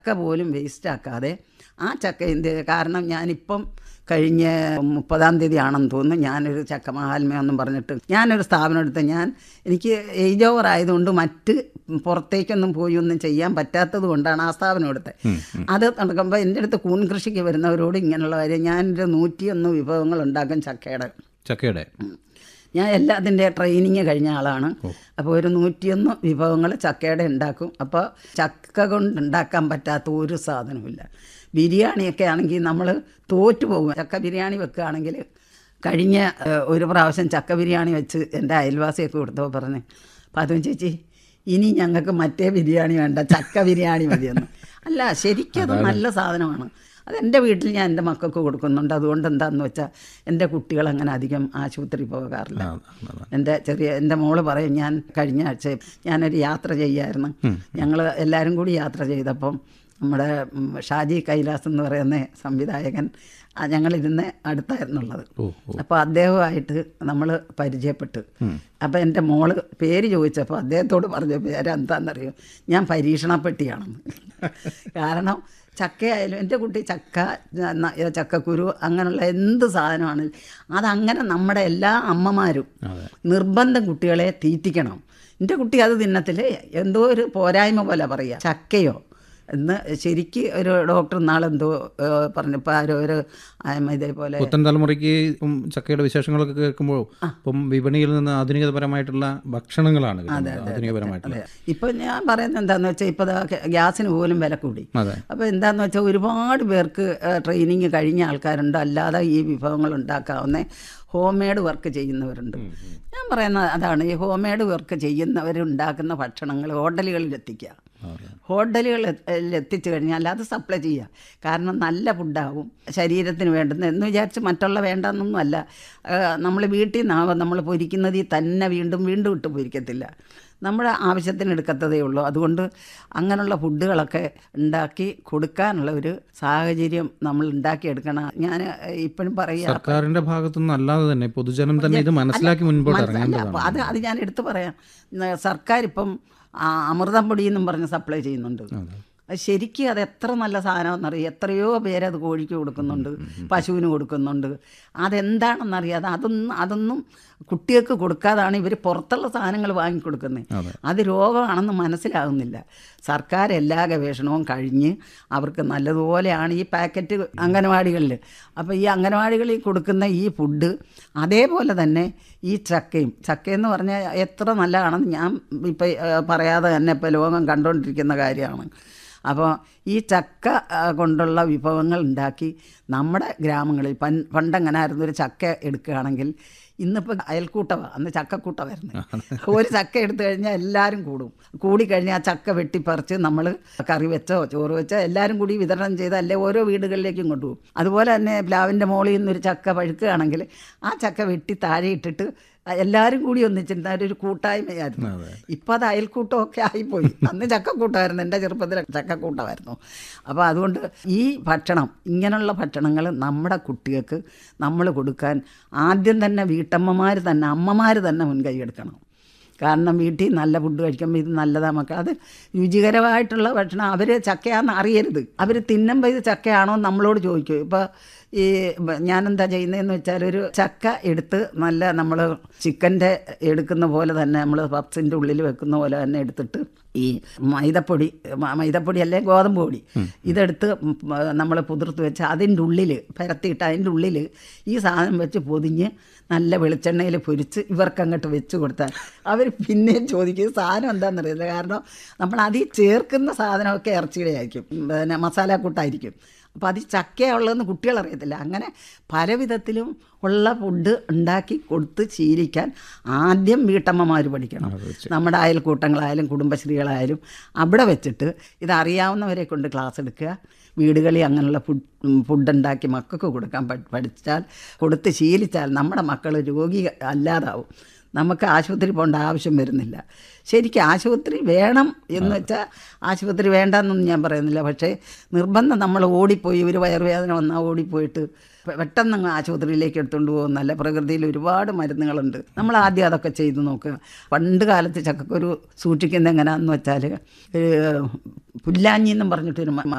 ചക്ക പോലും വേസ്റ്റ് ആക്കാതെ ആ ചക്ക എന്ത് കാരണം ഞാനിപ്പം കഴിഞ്ഞ മുപ്പതാം തീയതി ആണെന്ന് തോന്നുന്നു ഞാനൊരു ചക്ക മഹാത്മ്യം പറഞ്ഞിട്ട് ഞാനൊരു സ്ഥാപനം എടുത്ത് ഞാൻ എനിക്ക് ഏജ് ഓവർ ആയതുകൊണ്ട് മറ്റ് പുറത്തേക്കൊന്നും പോയി ഒന്നും ചെയ്യാൻ പറ്റാത്തത് കൊണ്ടാണ് ആ സ്ഥാപനം എടുത്തത് അത് നടക്കുമ്പോൾ എൻ്റെ അടുത്ത് കൂൺ കൃഷിക്ക് വരുന്നവരോട് ഇങ്ങനെയുള്ള കാര്യം ഞാനൊരു നൂറ്റിയൊന്ന് വിഭവങ്ങൾ ഉണ്ടാക്കും ചക്കയുടെ ചക്കയുടെ ഞാൻ എല്ലാത്തിൻ്റെ ട്രെയിനിങ് കഴിഞ്ഞ ആളാണ് അപ്പോൾ ഒരു നൂറ്റിയൊന്ന് വിഭവങ്ങൾ ചക്കയുടെ ഉണ്ടാക്കും അപ്പോൾ ചക്ക കൊണ്ട് ഉണ്ടാക്കാൻ പറ്റാത്ത ഒരു സാധനവുമില്ല ബിരിയാണിയൊക്കെ ആണെങ്കിൽ നമ്മൾ തോറ്റു പോകും ചക്ക ബിരിയാണി വെക്കുകയാണെങ്കിൽ കഴിഞ്ഞ ഏഹ്, ഒരു പ്രാവശ്യം ചക്ക ബിരിയാണി വെച്ച് എൻ്റെ അയൽവാസിയൊക്കെ കൊടുത്തപ്പോൾ പറഞ്ഞ് പതും ചേച്ചി ഇനി ഞങ്ങൾക്ക് മറ്റേ ബിരിയാണി വേണ്ട ചക്ക ബിരിയാണി മതിയെന്ന് അല്ല ശരിക്കും അത് നല്ല സാധനമാണ് അത് എൻ്റെ വീട്ടിൽ ഞാൻ എൻ്റെ മക്കൾക്ക് കൊടുക്കുന്നുണ്ട് അതുകൊണ്ട് എന്താണെന്ന് വെച്ചാൽ എൻ്റെ കുട്ടികൾ അങ്ങനെ അധികം ആശുപത്രി പോകാറില്ല എൻ്റെ ചെറിയ എൻ്റെ മോള് പറയും ഞാൻ കഴിഞ്ഞ ആഴ്ച ഞാനൊരു യാത്ര ചെയ്യായിരുന്നു ഞങ്ങൾ എല്ലാവരും കൂടി യാത്ര ചെയ്തപ്പം നമ്മുടെ ഉം, ഷാജി കൈലാസ് എന്ന് പറയുന്ന സംവിധായകൻ ആ, ഞങ്ങളിരുന്ന് അടുത്തായിരുന്നുള്ളത് അപ്പോൾ അദ്ദേഹമായിട്ട് നമ്മൾ പരിചയപ്പെട്ടു അപ്പോൾ എൻ്റെ മോള് പേര് ചോദിച്ചപ്പോൾ അദ്ദേഹത്തോട് പറഞ്ഞ പേരെന്താണെന്നറിയോ ഞാൻ പരീക്ഷണപ്പെട്ടിയാണെന്ന് കാരണം ചക്കയായാലും എൻ്റെ കുട്ടി ചക്ക ന- ചക്കക്കുരു അങ്ങനെയുള്ള എന്ത് സാധനമാണ് അതങ്ങനെ നമ്മുടെ എല്ലാ അമ്മമാരും നിർബന്ധം കുട്ടികളെ തീറ്റിക്കണം എൻ്റെ കുട്ടി അത് തിന്നത്തില് എന്തോ ഒരു പോരായ്മ പോലെ പറയുക ചക്കയോ എന്ന് ശരിക്ക് ഒരു ഡോക്ടർ നാളെന്തോ ഏഹ്, പറഞ്ഞപ്പോൾ ആരോ ഒരു ആയ്മ ഇതേപോലെ പുത്തൻ തലമുറയ്ക്ക് ഇപ്പം ചക്കയുടെ വിശേഷങ്ങളൊക്കെ കേൾക്കുമ്പോൾ ഇപ്പം വിപണിയിൽ നിന്ന് ആധുനികപരമായിട്ടുള്ള ഭക്ഷണങ്ങളാണ് കിട്ടുന്നത്. ആധുനികപരമായിട്ടുള്ള ഇപ്പം ഞാൻ പറയുന്നത് എന്താണെന്ന് വെച്ചാൽ ഇപ്പോൾ ഗ്യാസിന് പോലും വില കൂടി അതെ അപ്പോൾ എന്താണെന്ന് വെച്ചാൽ ഒരുപാട് പേർക്ക് ട്രെയിനിങ് കഴിഞ്ഞ ആൾക്കാരുണ്ട് അല്ലാതെ ഈ വിഭവങ്ങൾ ഉണ്ടാക്കാവുന്ന ഹോം മെയ്ഡ് വർക്ക് ചെയ്യുന്നവരുണ്ട് ഞാൻ പറയുന്നത് അതാണ് ഈ ഹോം മെയ്ഡ് വർക്ക് ചെയ്യുന്നവരുണ്ടാക്കുന്ന ഭക്ഷണങ്ങൾ ഹോട്ടലുകളിൽ എത്തിക്കുക ഹോട്ടലുകളിൽ എത്തിച്ചു കഴിഞ്ഞാൽ അത് സപ്ലൈ ചെയ്യുക കാരണം നല്ല ഫുഡാവും ശരീരത്തിന് വേണ്ടുന്ന എന്ന് വിചാരിച്ച് മറ്റുള്ള വേണ്ടെന്നൊന്നുമല്ല നമ്മൾ വീട്ടിൽ നിന്നാവുമ്പോൾ നമ്മൾ പൊരിക്കുന്നതിൽ തന്നെ വീണ്ടും വീണ്ടും ഇട്ട് പൊരിക്കത്തില്ല നമ്മുടെ ആവശ്യത്തിന് എടുക്കത്തതേ ഉള്ളൂ അതുകൊണ്ട് അങ്ങനെയുള്ള ഫുഡുകളൊക്കെ ഉണ്ടാക്കി കൊടുക്കാനുള്ള ഒരു സാഹചര്യം നമ്മൾ ഉണ്ടാക്കിയെടുക്കണം ഞാൻ ഇപ്പോഴും പറയുക സർക്കാരിന്റെ ഭാഗത്തുനിന്ന് അല്ലാതെ തന്നെ പൊതുജനം തന്നെ ഇത് മനസ്സിലാക്കി മുൻപോട്ട് മനസ്സിലായി. ഇറങ്ങേണ്ടതാണ് അപ്പോൾ അത് അത് ഞാൻ എടുത്തു പറയാം ന- സർക്കാർ ഇപ്പം ആ, അമൃതം പൊടി എന്നും പറഞ്ഞ് സപ്ലൈ ചെയ്യുന്നുണ്ട് അത് ശരിക്കും അത് എത്ര നല്ല സാധനമെന്നറിയാം എത്രയോ പേര് അത് കോഴിക്ക് കൊടുക്കുന്നുണ്ട് പശുവിന് കൊടുക്കുന്നുണ്ട് അതെന്താണെന്നറിയാതെ അതൊന്നും അതൊന്നും കുട്ടികൾക്ക് കൊടുക്കാതാണ് ഇവർ പുറത്തുള്ള സാധനങ്ങൾ വാങ്ങിക്കൊടുക്കുന്നത് അത് രോഗമാണെന്ന് മനസ്സിലാകുന്നില്ല സർക്കാർ എല്ലാ ഗവേഷണവും കഴിഞ്ഞ് അവർക്ക് നല്ലതുപോലെയാണ് ഈ പാക്കറ്റ് അംഗനവാടികളിൽ അപ്പോൾ ഈ അംഗനവാടികളിൽ കൊടുക്കുന്ന ഈ ഫുഡ് അതേപോലെ തന്നെ ഈ ചക്കയും ചക്കയെന്ന് പറഞ്ഞാൽ എത്ര നല്ലതാണെന്ന് ഞാൻ ഇപ്പം പറയാതെ തന്നെ ഇപ്പോൾ ലോകം കണ്ടുകൊണ്ടിരിക്കുന്ന കാര്യമാണ് അപ്പോൾ ഈ ചക്ക ആ, കൊണ്ടുള്ള വിഭവങ്ങൾ ഉണ്ടാക്കി നമ്മുടെ ഗ്രാമങ്ങളിൽ പൻ പണ്ടെങ്ങനെ ആയിരുന്നു ഒരു ചക്ക എടുക്കുകയാണെങ്കിൽ ഇന്നിപ്പോൾ അയൽക്കൂട്ടമാണ് അന്ന് ചക്കക്കൂട്ടമായിരുന്നു ഒരു ചക്ക എടുത്തു കഴിഞ്ഞാൽ എല്ലാവരും കൂടും കൂടിക്കഴിഞ്ഞാൽ ആ ചക്ക വെട്ടിപ്പറിച്ച് നമ്മൾ കറി വെച്ചോ ചോറ് വെച്ചോ എല്ലാവരും കൂടി വിതരണം ചെയ്ത് അല്ലെ ഓരോ വീടുകളിലേക്കും കൊണ്ടുപോകും അതുപോലെ തന്നെ പ്ലാവിൻ്റെ മോളിൽ നിന്നൊരു ചക്ക പഴുക്കുകയാണെങ്കിൽ ആ ചക്ക വെട്ടി താഴെ ഇട്ടിട്ട് എല്ലാവരും കൂടി ഒന്നിച്ചിരുന്ന ഒരു കൂട്ടായ്മയായിരുന്നു ഇപ്പം അത് അയൽക്കൂട്ടമൊക്കെ ആയിപ്പോയി അന്ന് ചക്കക്കൂട്ടമായിരുന്നു എൻ്റെ ചെറുപ്പത്തിൽ ചക്കക്കൂട്ടമായിരുന്നു അപ്പോൾ അതുകൊണ്ട് ഈ ഭക്ഷണം ഇങ്ങനെയുള്ള ഭക്ഷണങ്ങൾ നമ്മുടെ കുട്ടികൾക്ക് നമ്മൾ കൊടുക്കാൻ ആദ്യം തന്നെ വീട്ടമ്മമാർ തന്നെ അമ്മമാർ തന്നെ മുൻകൈ എടുക്കണം കാരണം വീട്ടിൽ നല്ല ഫുഡ് കഴിക്കുമ്പോൾ ഇത് നല്ലതാ മക്കൾ അത് രുചികരമായിട്ടുള്ള ഭക്ഷണം അവർ ചക്കയാണെന്ന് അറിയരുത് അവർ തിന്നുമ്പോൾ ഇത് ചക്കയാണോ എന്ന് നമ്മളോട് ചോദിക്കും ഇപ്പോൾ ഈ ബ- ഞാനെന്താ ചെയ്യുന്നതെന്ന് വെച്ചാൽ ഒരു ചക്ക എടുത്ത് നല്ല നമ്മൾ ചിക്കൻ്റെ എടുക്കുന്ന പോലെ തന്നെ നമ്മൾ പപ്സിൻ്റെ ഉള്ളിൽ വെക്കുന്ന പോലെ തന്നെ എടുത്തിട്ട് ഈ മൈദപ്പൊടി മ- മൈദപ്പൊടി അല്ലേ ഗോതമ്പ് പൊടി ഇതെടുത്ത് നമ്മൾ പുതിർത്ത് വെച്ച് അതിൻ്റെ ഉള്ളിൽ പരത്തിയിട്ട് അതിൻ്റെ ഉള്ളിൽ ഈ സാധനം വെച്ച് പൊതിഞ്ഞ് നല്ല വെളിച്ചെണ്ണയിൽ പൊരിച്ച് ഇവർക്ക് അങ്ങോട്ട് വെച്ച് കൊടുത്താൽ അവർ പിന്നെയും ചോദിക്കും സാധനം എന്താണെന്നറിയില്ല കാരണം നമ്മൾ അതിൽ ചേർക്കുന്ന സാധനമൊക്കെ ഇറച്ചിയുടെ ആയിരിക്കും പിന്നെ മസാലക്കൂട്ടായിരിക്കും അപ്പോൾ അത് ചക്കയുള്ളതെന്ന് കുട്ടികളറിയത്തില്ല അങ്ങനെ പല വിധത്തിലും ഉള്ള ഫുഡ് ഉണ്ടാക്കി കൊടുത്ത് ശീലിക്കാൻ ആദ്യം വീട്ടമ്മമാർ പഠിക്കണം നമ്മുടെ അയൽക്കൂട്ടങ്ങളായാലും കുടുംബശ്രീകളായാലും അവിടെ വെച്ചിട്ട് ഇതറിയാവുന്നവരെ കൊണ്ട് ക്ലാസ് എടുക്കുക വീടുകളിൽ അങ്ങനെയുള്ള ഫുഡ് ഫുഡ് ഉണ്ടാക്കി മക്കൾക്ക് കൊടുക്കാൻ പഠി- പഠിച്ചാൽ കൊടുത്ത് ശീലിച്ചാൽ നമ്മുടെ മക്കൾ രോഗി അല്ലാതാവും നമുക്ക് ആശുപത്രി പോകേണ്ട ആവശ്യം വരുന്നില്ല ശരിക്കും ആശുപത്രി വേണം എന്ന് വെച്ചാൽ ആശുപത്രി വേണ്ടെന്നൊന്നും ഞാൻ പറയുന്നില്ല പക്ഷേ നിർബന്ധം നമ്മൾ ഓടിപ്പോയി ഒരു വയറുവേദന വന്നാൽ ഓടിപ്പോയിട്ട് പെ- പെട്ടെന്ന് അങ്ങ് ആശുപത്രിയിലേക്ക് എടുത്തുകൊണ്ട് പോകുന്നല്ല പ്രകൃതിയിൽ ഒരുപാട് മരുന്നുകളുണ്ട് നമ്മൾ ആദ്യം അതൊക്കെ ചെയ്ത് നോക്കുക പണ്ട് കാലത്ത് ചക്കക്കൊരു സൂക്ഷിക്കുന്നത് എങ്ങനെയാണെന്ന് വെച്ചാൽ പുല്ലാഞ്ഞി എന്നും പറഞ്ഞിട്ടൊരു മ-